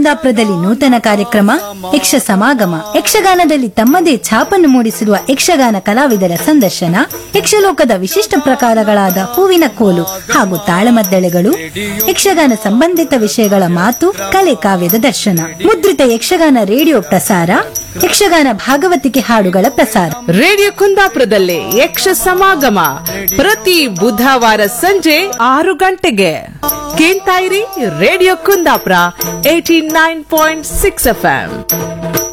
ಕುಂದಾಪುರದಲ್ಲಿ ನೂತನ ಕಾರ್ಯಕ್ರಮ ಯಕ್ಷ ಸಮಾಗಮ ಯಕ್ಷಗಾನದಲ್ಲಿ ತಮ್ಮದೇ ಛಾಪನ್ನು ಮೂಡಿಸಿರುವ ಯಕ್ಷಗಾನ ಕಲಾವಿದರ ಸಂದರ್ಶನ ಯಕ್ಷಲೋಕದ ವಿಶಿಷ್ಟ ಪ್ರಕಾರಗಳಾದ ಹೂವಿನ ಕೋಲು ಹಾಗೂ ತಾಳಮದ್ದಳೆಗಳು ಯಕ್ಷಗಾನ ಸಂಬಂಧಿತ ವಿಷಯಗಳ ಮಾತು ಕಲೆ ಕಾವ್ಯದ ದರ್ಶನ ಮುದ್ರಿತ ಯಕ್ಷಗಾನ ರೇಡಿಯೋ ಪ್ರಸಾರ ಯಕ್ಷಗಾನ ಭಾಗವತಿಕೆ ಹಾಡುಗಳ ಪ್ರಸಾರ ರೇಡಿಯೋ ಕುಂದಾಪುರದಲ್ಲಿ ಯಕ್ಷ ಸಮಾಗಮ ಪ್ರತಿ ಬುಧವಾರ ಸಂಜೆ ಆರು ಗಂಟೆಗೆ ಕೇಳ್ತಾ ಇರಿ radio Kundapura eighty nine point six F